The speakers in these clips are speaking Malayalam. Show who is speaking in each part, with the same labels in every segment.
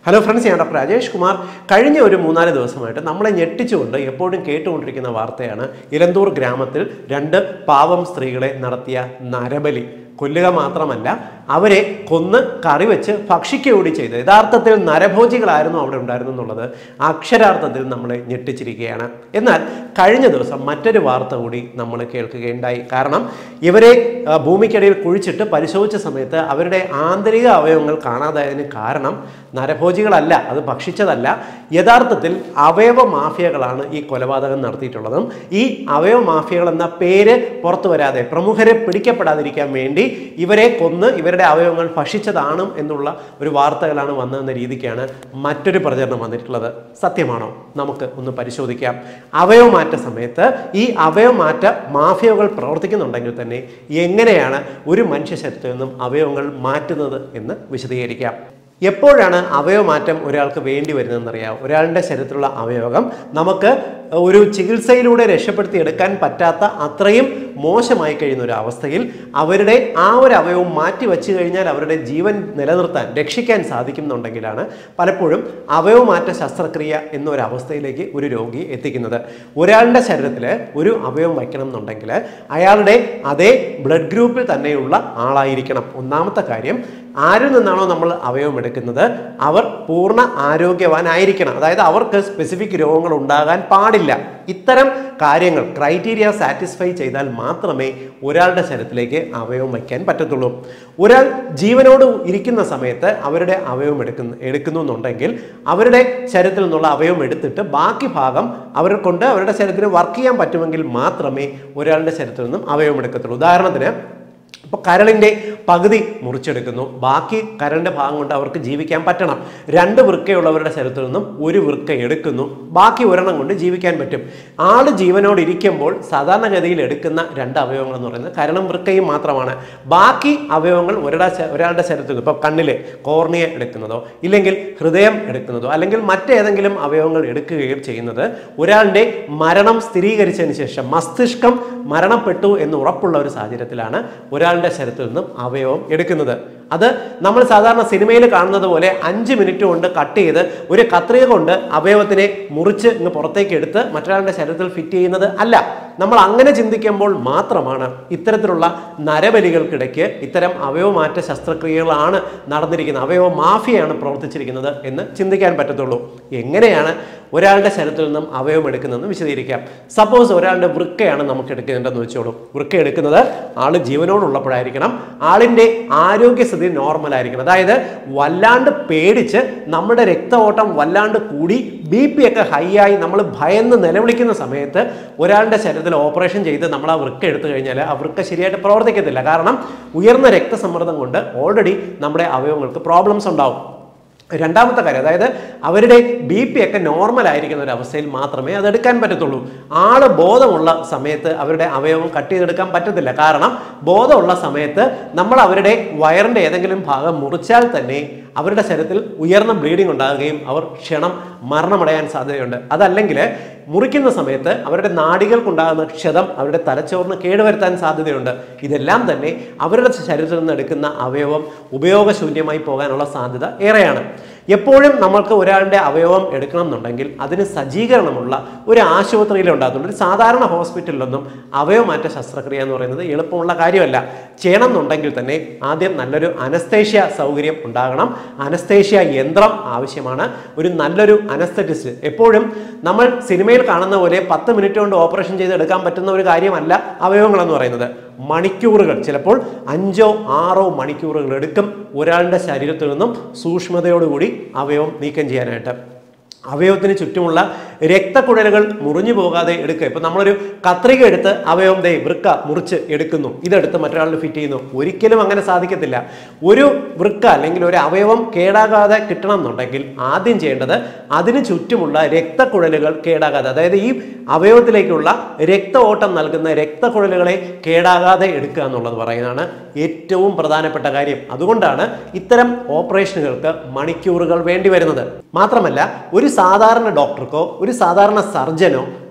Speaker 1: ഹലോ ഫ്രണ്ട്സ് ഞാൻ ഡോക്ടർ രാജേഷ് കുമാർ കഴിഞ്ഞ ഒരു മൂന്നാല് ദിവസമായിട്ട് നമ്മളെ ഞെട്ടിച്ചുകൊണ്ട് എപ്പോഴും കേട്ടുകൊണ്ടിരിക്കുന്ന വാർത്തയാണ് ഇലന്തൂർ ഗ്രാമത്തിൽ രണ്ട് പാവം സ്ത്രീകളെ നടത്തിയ നരബലി കൊല്ലുക മാത്രമല്ല അവരെ കൊന്ന് കറി വെച്ച് ഭക്ഷിക്കുകയൂടി ചെയ്ത് യഥാർത്ഥത്തിൽ നരഭോജികളായിരുന്നു അവിടെ ഉണ്ടായിരുന്നു എന്നുള്ളത് അക്ഷരാർത്ഥത്തിൽ നമ്മളെ ഞെട്ടിച്ചിരിക്കുകയാണ് എന്നാൽ കഴിഞ്ഞ ദിവസം മറ്റൊരു വാർത്ത കൂടി നമ്മൾ കേൾക്കുകയുണ്ടായി കാരണം ഇവരെ ആ, ഭൂമിക്കടിയിൽ കുഴിച്ചിട്ട് പരിശോധിച്ച സമയത്ത് അവരുടെ ആന്തരിക അവയവങ്ങൾ കാണാതായതിന് കാരണം നരഭോജികളല്ല അത് ഭക്ഷിച്ചതല്ല യഥാർത്ഥത്തിൽ അവയവ മാഫിയകളാണ് ഈ കൊലപാതകം നടത്തിയിട്ടുള്ളതും ഈ അവയവ മാഫിയകൾ എന്ന പേര് പുറത്തു വരാതെ പ്രമുഖരെ പിടിക്കപ്പെടാതിരിക്കാൻ വേണ്ടി ഇവരെ കൊന്ന് ഇവരുടെ അവയവങ്ങൾ ഭക്ഷിച്ചതാണ് എന്നുള്ള ഒരു വാർത്തകളാണ് വന്നതെന്ന രീതിക്കാണ് മറ്റൊരു പ്രചരണം വന്നിട്ടുള്ളത് സത്യമാണോ നമുക്ക് ഒന്ന് പരിശോധിക്കാം അവയവമാറ്റ സമയത്ത് ഈ അവയവമാറ്റ മാഫിയകൾ പ്രവർത്തിക്കുന്നുണ്ടെങ്കിൽ തന്നെ എങ്ങനെയാണ് ഒരു മനുഷ്യ ശരീരത്തിൽ നിന്നും അവയവങ്ങൾ മാറ്റുന്നത് എന്ന് വിശദീകരിക്കാം എപ്പോഴാണ് അവയവമാറ്റം ഒരാൾക്ക് വേണ്ടി വരുന്നതെന്നറിയാം ഒരാളുടെ ശരീരത്തിലുള്ള അവയവം നമുക്ക് ഒരു ചികിത്സയിലൂടെ രക്ഷപ്പെടുത്തി എടുക്കാൻ പറ്റാത്ത അത്രയും മോശമായി കഴിയുന്ന ഒരു അവസ്ഥയിൽ അവരുടെ ആ ഒരു അവയവം മാറ്റി വെച്ച് കഴിഞ്ഞാൽ അവരുടെ ജീവൻ നിലനിർത്താൻ രക്ഷിക്കാൻ സാധിക്കുന്നുണ്ടെങ്കിലാണ് പലപ്പോഴും അവയവമാറ്റ ശസ്ത്രക്രിയ എന്നൊരു അവസ്ഥയിലേക്ക് ഒരു രോഗി എത്തിക്കുന്നത് ഒരാളുടെ ശരീരത്തിൽ ഒരു അവയവം വയ്ക്കണം എന്നുണ്ടെങ്കിൽ അയാളുടെ അതേ ബ്ലഡ് ഗ്രൂപ്പിൽ തന്നെയുള്ള ആളായിരിക്കണം ഒന്നാമത്തെ കാര്യം ആരിൽ നിന്നാണോ നമ്മൾ അവയവം എടുക്കുന്നത് അവർ പൂർണ്ണ ആരോഗ്യവാനായിരിക്കണം അതായത് അവർക്ക് സ്പെസിഫിക് രോഗങ്ങൾ ഉണ്ടാകാൻ പാടില്ല ഇത്തരം കാര്യങ്ങൾ ക്രൈറ്റീരിയ സാറ്റിസ്ഫൈ ചെയ്താൽ മാത്രമേ ഒരാളുടെ ശരീരത്തിലേക്ക് അവയവം വയ്ക്കാൻ പറ്റത്തുള്ളൂ ഒരാൾ ജീവനോട് ഇരിക്കുന്ന സമയത്ത് അവരുടെ അവയവം എടുക്കുന്ന എടുക്കുന്നു എന്നുണ്ടെങ്കിൽ അവരുടെ ശരീരത്തിൽ നിന്നുള്ള അവയവം എടുത്തിട്ട് ബാക്കി ഭാഗം അവരെ കൊണ്ട് അവരുടെ ശരീരത്തിന് വർക്ക് ചെയ്യാൻ പറ്റുമെങ്കിൽ മാത്രമേ ഒരാളുടെ ശരീരത്തിൽ നിന്നും അവയവം എടുക്കത്തുള്ളൂ ഉദാഹരണത്തിന് ഇപ്പോൾ കരളിൻ്റെ പകുതി മുറിച്ചെടുക്കുന്നു ബാക്കി കരളിൻ്റെ ഭാഗം കൊണ്ട് അവർക്ക് ജീവിക്കാൻ പറ്റണം രണ്ട് വൃക്കയുള്ളവരുടെ ശരീരത്തിൽ നിന്നും ഒരു വൃക്ക എടുക്കുന്നു ബാക്കി ഒരെണ്ണം കൊണ്ട് ജീവിക്കാൻ പറ്റും ആള് ജീവനോട് ഇരിക്കുമ്പോൾ സാധാരണഗതിയിൽ എടുക്കുന്ന രണ്ട് അവയവങ്ങൾ എന്ന് പറയുന്നത് കരളും വൃക്കയും മാത്രമാണ് ബാക്കി അവയവങ്ങൾ ഒരാളുടെ ശ- ഒരാളുടെ ശരീരത്തിൽ നിന്ന് ഇപ്പോൾ കണ്ണിലെ കോർണിയ എടുക്കുന്നതോ ഇല്ലെങ്കിൽ ഹൃദയം എടുക്കുന്നതോ അല്ലെങ്കിൽ മറ്റേതെങ്കിലും അവയവങ്ങൾ എടുക്കുകയും ചെയ്യുന്നത് ഒരാളുടെ മരണം സ്ഥിരീകരിച്ചതിന് ശേഷം മസ്തിഷ്കം മരണപ്പെട്ടു എന്ന് ഉറപ്പുള്ള ഒരു സാഹചര്യത്തിലാണ് ഒരാളുടെ ശരീരത്തിൽ നിന്നും അവയവം എടുക്കുന്നത് അത് നമ്മൾ സാധാരണ സിനിമയിൽ കാണുന്നത് പോലെ അഞ്ച് മിനിറ്റ് കൊണ്ട് കട്ട് ചെയ്ത് ഒരു കത്രിക കൊണ്ട് അവയവത്തിനെ മുറിച്ച് ഇങ്ങ് പുറത്തേക്ക് എടുത്ത് മറ്റൊരാളുടെ ശരീരത്തിൽ ഫിറ്റ് ചെയ്യുന്നത് അല്ല നമ്മൾ അങ്ങനെ ചിന്തിക്കുമ്പോൾ മാത്രമാണ് ഇത്തരത്തിലുള്ള നരബലികൾക്കിടയ്ക്ക് ഇത്തരം അവയവമാറ്റ ശസ്ത്രക്രിയകളാണ് നടന്നിരിക്കുന്നത് അവയവ മാഫിയാണ് പ്രവർത്തിച്ചിരിക്കുന്നത് എന്ന് ചിന്തിക്കാൻ പറ്റത്തുള്ളൂ എങ്ങനെയാണ് ഒരാളുടെ ശരീരത്തിൽ നിന്നും അവയവം എടുക്കുന്നതെന്ന് വിശദീകരിക്കാം സപ്പോസ് ഒരാളുടെ വൃക്കയാണ് നമുക്ക് എടുക്കേണ്ടതെന്ന് വെച്ചോളൂ വൃക്ക എടുക്കുന്നത് ആള് ജീവനോടുള്ളപ്പോഴായിരിക്കണം ആളിൻ്റെ ആരോഗ്യസ്ഥിതി നോർമൽ ആയിരിക്കണം അതായത് വല്ലാണ്ട് പേടിച്ച് നമ്മുടെ രക്തഓട്ടം വല്ലാണ്ട് കൂടി ബി പി ഒക്കെ ഹൈ ആയി നമ്മൾ ഭയന്ന് നിലവിളിക്കുന്ന സമയത്ത് ഒരാളുടെ ശരീരത്തിൽ ഓപ്പറേഷൻ ചെയ്ത് നമ്മൾ ആ വൃക്ക എടുത്തു കഴിഞ്ഞാൽ ആ വൃക്ക ശരിയായിട്ട് പ്രവർത്തിക്കത്തില്ല കാരണം ഉയർന്ന രക്തസമ്മർദ്ദം കൊണ്ട് ഓൾറെഡി നമ്മുടെ അവയവങ്ങൾക്ക് പ്രോബ്ലംസ് ഉണ്ടാവും രണ്ടാമത്തെ കാര്യം അതായത് അവരുടെ ബി പി ഒക്കെ നോർമൽ ആയിരിക്കുന്ന ഒരു അവസ്ഥയിൽ മാത്രമേ അത് എടുക്കാൻ പറ്റത്തുള്ളൂ ആള് ബോധമുള്ള സമയത്ത് അവരുടെ അവയവം കട്ട് ചെയ്തെടുക്കാൻ പറ്റത്തില്ല കാരണം ബോധമുള്ള സമയത്ത് നമ്മൾ അവരുടെ വയറിൻ്റെ ഏതെങ്കിലും ഭാഗം മുറിച്ചാൽ തന്നെ അവരുടെ ശരീരത്തിൽ ഉയർന്ന ബ്ലീഡിംഗ് ഉണ്ടാകുകയും അവർ ക്ഷണം മരണമടയാൻ സാധ്യതയുണ്ട് അതല്ലെങ്കിൽ മുറിക്കുന്ന സമയത്ത് അവരുടെ നാടികൾക്കുണ്ടാകുന്ന ക്ഷതം അവരുടെ തലച്ചോറിന് കേടുവരുത്താൻ സാധ്യതയുണ്ട് ഇതെല്ലാം തന്നെ അവരുടെ ശരീരത്തിൽ നിന്ന് എടുക്കുന്ന അവയവം ഉപയോഗശൂന്യമായി പോകാനുള്ള സാധ്യത ഏറെയാണ് എപ്പോഴും നമ്മൾക്ക് ഒരാളുടെ അവയവം എടുക്കണം എന്നുണ്ടെങ്കിൽ അതിന് സജ്ജീകരണമുള്ള ഒരു ആശുപത്രിയിൽ ഉണ്ടാകത്തുള്ളൂ ഒരു സാധാരണ ഹോസ്പിറ്റലിലൊന്നും അവയവമാറ്റ ശസ്ത്രക്രിയ എന്ന് പറയുന്നത് എളുപ്പമുള്ള കാര്യമല്ല ചെയ്യണം എന്നുണ്ടെങ്കിൽ തന്നെ ആദ്യം നല്ലൊരു അനസ്തേഷ്യ സൗകര്യം ഉണ്ടാകണം അനസ്തേഷ്യ യന്ത്രം ആവശ്യമാണ് ഒരു നല്ലൊരു അനസ്തറ്റിസ്റ്റ് എപ്പോഴും നമ്മൾ സിനിമയിൽ കാണുന്ന പോലെ പത്ത് മിനിറ്റ് കൊണ്ട് ഓപ്പറേഷൻ ചെയ്തെടുക്കാൻ പറ്റുന്ന ഒരു കാര്യമല്ല അവയവങ്ങൾ എന്ന് പറയുന്നത് മണിക്കൂറുകൾ ചിലപ്പോൾ അഞ്ചോ ആറോ മണിക്കൂറുകൾ എടുക്കും ഒരാളുടെ ശരീരത്തിൽ നിന്നും സൂക്ഷ്മതയോടുകൂടി അവയവം നീക്കം ചെയ്യാനായിട്ട് അവയവത്തിന് ചുറ്റുമുള്ള രക്തക്കുഴലുകൾ മുറിഞ്ഞു പോകാതെ എടുക്കുക ഇപ്പം നമ്മളൊരു കത്രിക എടുത്ത് അവയവം ദേ വൃക്ക മുറിച്ച് എടുക്കുന്നു ഇതെടുത്ത് മറ്റൊരാളിൽ ഫിറ്റ് ചെയ്യുന്നു ഒരിക്കലും അങ്ങനെ സാധിക്കത്തില്ല ഒരു വൃക്ക അല്ലെങ്കിൽ ഒരു അവയവം കേടാകാതെ കിട്ടണം എന്നുണ്ടെങ്കിൽ ആദ്യം ചെയ്യേണ്ടത് അതിന് ചുറ്റുമുള്ള രക്തക്കുഴലുകൾ കേടാകാതെ അതായത് ഈ അവയവത്തിലേക്കുള്ള രക്ത ഓട്ടം നൽകുന്ന രക്തക്കുഴലുകളെ കേടാകാതെ എടുക്കുക എന്നുള്ളത് പറയുന്നതാണ് ഏറ്റവും പ്രധാനപ്പെട്ട കാര്യം അതുകൊണ്ടാണ് ഇത്തരം ഓപ്പറേഷനുകൾക്ക് മണിക്കൂറുകൾ വേണ്ടി വരുന്നത് മാത്രമല്ല ഒരു സാധാരണ ഡോക്ടർക്കോ ഒരു സാധാരണ സർജനോ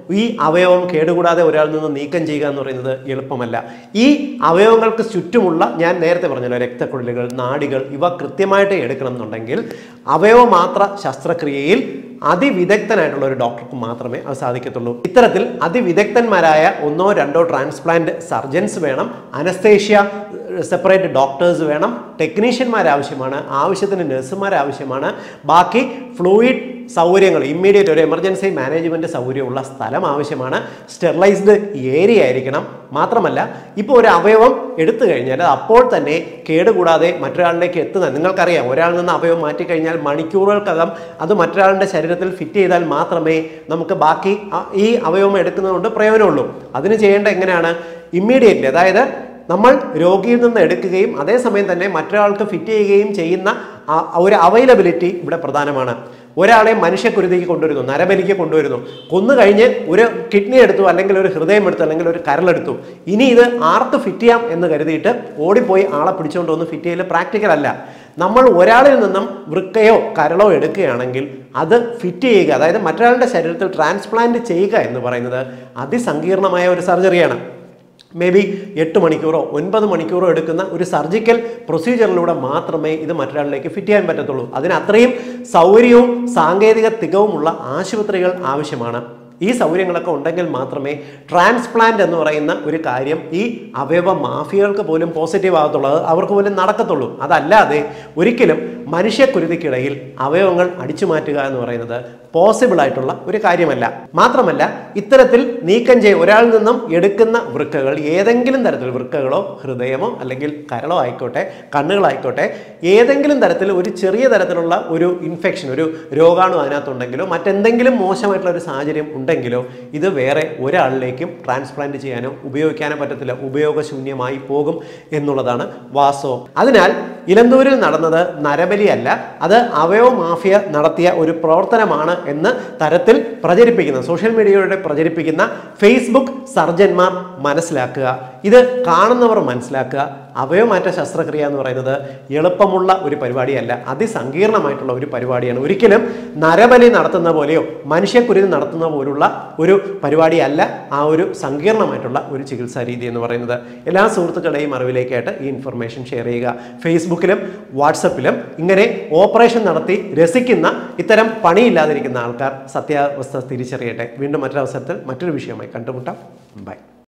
Speaker 1: ഈ അവയവം കേടുകൂടാതെ ഒരാളിൽ നിന്ന് നീക്കം ചെയ്യുക എന്ന് പറയുന്നത് എളുപ്പമല്ല ഈ അവയവങ്ങൾക്ക് ചുറ്റുമുള്ള ഞാൻ നേരത്തെ പറഞ്ഞല്ലോ രക്തക്കുഴലുകൾ നാഡികൾ ഇവ കൃത്യമായിട്ട് എടുക്കണം എന്നുണ്ടെങ്കിൽ അവയവമാത്ര ശസ്ത്രക്രിയയിൽ അതിവിദഗ്ധനായിട്ടുള്ള ഒരു ഡോക്ടർക്ക് മാത്രമേ അത് സാധിക്കത്തുള്ളൂ ഇത്തരത്തിൽ അതിവിദഗ്ധന്മാരായ ഒന്നോ രണ്ടോ ട്രാൻസ്പ്ലാന്റ് സർജൻസ് വേണം അനസ്തേഷ്യ സെപ്പറേറ്റ് ഡോക്ടേഴ്സ് വേണം ടെക്നീഷ്യന്മാർ ആവശ്യമാണ് ആവശ്യത്തിന് നഴ്സുമാർ ആവശ്യമാണ് ബാക്കി ഫ്ലൂയിഡ് സൗകര്യങ്ങൾ ഇമ്മീഡിയറ്റ് ഒരു എമർജൻസി മാനേജ്മെന്റ് സൗകര്യമുള്ള സ്ഥലം ആവശ്യമാണ് സ്റ്റെറിലൈസ്ഡ് ഏരിയ ആയിരിക്കണം മാത്രമല്ല ഇപ്പോൾ ഒരു അവയവം എടുത്തു കഴിഞ്ഞാൽ അത് അപ്പോൾ തന്നെ കേടുകൂടാതെ മറ്റൊരാളിലേക്ക് എത്തുന്ന നിങ്ങൾക്കറിയാം ഒരാളിൽ നിന്ന് അവയവം മാറ്റിക്കഴിഞ്ഞാൽ മണിക്കൂറുകൾക്കകം അത് മറ്റൊരാളുടെ ശരീരത്തിൽ ഫിറ്റ് ചെയ്താൽ മാത്രമേ നമുക്ക് ബാക്കി ആ- ഈ അവയവം എടുക്കുന്നതുകൊണ്ട് പ്രയോജനമുള്ളൂ അതിന് ചെയ്യേണ്ട എങ്ങനെയാണ് ഇമ്മീഡിയറ്റ്ലി അതായത് നമ്മൾ രോഗിയിൽ നിന്ന് എടുക്കുകയും അതേസമയം തന്നെ മറ്റൊരാൾക്ക് ഫിറ്റ് ചെയ്യുകയും ചെയ്യുന്ന ആ- ഒരു അവൈലബിലിറ്റി ഇവിടെ പ്രധാനമാണ് ഒരാളെ മനുഷ്യക്കുരുതിക്ക് കൊണ്ടുവരുന്നു നരബലിക്ക് കൊണ്ടുവരുന്നു കൊന്നു കഴിഞ്ഞ് ഒരു കിഡ്നി എടുത്തു അല്ലെങ്കിൽ ഒരു ഹൃദയം എടുത്തു അല്ലെങ്കിൽ ഒരു കരളെടുത്തു ഇനി ഇത് ആർക്ക് ഫിറ്റ് ചെയ്യാം എന്ന് കരുതിയിട്ട് ഓടിപ്പോയി ആളെ പിടിച്ചുകൊണ്ട് വന്ന് ഫിറ്റ് ചെയ്യൽ പ്രാക്ടിക്കൽ അല്ല നമ്മൾ ഒരാളിൽ നിന്നും വൃക്കയോ കരളോ എടുക്കുകയാണെങ്കിൽ അത് ഫിറ്റ് ചെയ്യുക അതായത് മറ്റൊരാളുടെ ശരീരത്തിൽ ട്രാൻസ്പ്ലാന്റ് ചെയ്യുക എന്ന് പറയുന്നത് അതിസങ്കീർണമായ ഒരു സർജറിയാണ് മേ ബി എട്ട് മണിക്കൂറോ ഒൻപത് മണിക്കൂറോ എടുക്കുന്ന ഒരു സർജിക്കൽ പ്രൊസീജിയറിലൂടെ മാത്രമേ ഇത് മറ്റൊരാളിലേക്ക് ഫിറ്റ് ചെയ്യാൻ പറ്റത്തുള്ളൂ അതിന് അത്രയും സൗകര്യവും സാങ്കേതിക തികവുമുള്ള ആശുപത്രികൾ ആവശ്യമാണ് ഈ സൗകര്യങ്ങളൊക്കെ ഉണ്ടെങ്കിൽ മാത്രമേ ട്രാൻസ്പ്ലാന്റ് എന്ന് പറയുന്ന ഒരു കാര്യം ഈ അവയവ മാഫിയകൾക്ക് പോലും പോസിറ്റീവ് ആകത്തുള്ളൂ അത് അവർക്ക് പോലും നടക്കത്തുള്ളൂ അതല്ലാതെ ഒരിക്കലും മനുഷ്യക്കുരുതിക്കിടയിൽ അവയവങ്ങൾ അടിച്ചു മാറ്റുക എന്ന് പറയുന്നത് പോസിബിൾ ആയിട്ടുള്ള ഒരു കാര്യമല്ല മാത്രമല്ല ഇത്തരത്തിൽ നീക്കം ചെയ്യ ഒരാളിൽ നിന്നും എടുക്കുന്ന വൃക്കകൾ ഏതെങ്കിലും തരത്തിൽ വൃക്കകളോ ഹൃദയമോ അല്ലെങ്കിൽ കരളോ ആയിക്കോട്ടെ കണ്ണുകളായിക്കോട്ടെ ഏതെങ്കിലും തരത്തിൽ ഒരു ചെറിയ തരത്തിലുള്ള ഒരു ഇൻഫെക്ഷൻ ഒരു രോഗാണു അതിനകത്തുണ്ടെങ്കിലോ മറ്റെന്തെങ്കിലും മോശമായിട്ടുള്ള ഒരു സാഹചര്യം ഉണ്ടെങ്കിലോ ഇത് വേറെ ഒരാളിലേക്കും ട്രാൻസ്പ്ലാന്റ് ചെയ്യാനോ ഉപയോഗിക്കാനോ പറ്റത്തില്ല ഉപയോഗശൂന്യമായി പോകും എന്നുള്ളതാണ് വാസ്തവം അതിനാൽ ഇലന്തൂരിൽ നടന്നത് നരബലിയല്ല അത് അവയവ മാഫിയ നടത്തിയ ഒരു പ്രവർത്തനമാണ് എന്ന് തരത്തിൽ പ്രചരിപ്പിക്കുന്ന സോഷ്യൽ മീഡിയയുടെ പ്രചരിപ്പിക്കുന്ന ഫേസ്ബുക്ക് സർജന്മാർ മനസ്സിലാക്കുക ഇത് കാണുന്നവർ മനസ്സിലാക്കുക അവയവമാറ്റ ശസ്ത്രക്രിയ എന്ന് പറയുന്നത് എളുപ്പമുള്ള ഒരു പരിപാടിയല്ല അതിസങ്കീർണമായിട്ടുള്ള ഒരു പരിപാടിയാണ് ഒരിക്കലും നരബലി നടത്തുന്ന പോലെയോ മനുഷ്യക്കുരുതി നടത്തുന്ന പോലുള്ള ഒരു പരിപാടിയല്ല ആ ഒരു സങ്കീർണമായിട്ടുള്ള ഒരു ചികിത്സാ രീതി എന്ന് പറയുന്നത് എല്ലാ സുഹൃത്തുക്കളുടെയും അറിവിലേക്കായിട്ട് ഈ ഇൻഫർമേഷൻ ഷെയർ ചെയ്യുക ഫേസ്ബുക്കിലും വാട്സപ്പിലും ഇങ്ങനെ ഓപ്പറേഷൻ നടത്തി രസിക്കുന്ന ഇത്തരം പണിയില്ലാതിരിക്കുന്ന ആൾക്കാർ സത്യാവസ്ഥ തിരിച്ചറിയട്ടെ വീണ്ടും മറ്റൊരവസരത്തിൽ മറ്റൊരു വിഷയമായി കണ്ടുമുട്ടാം ബൈ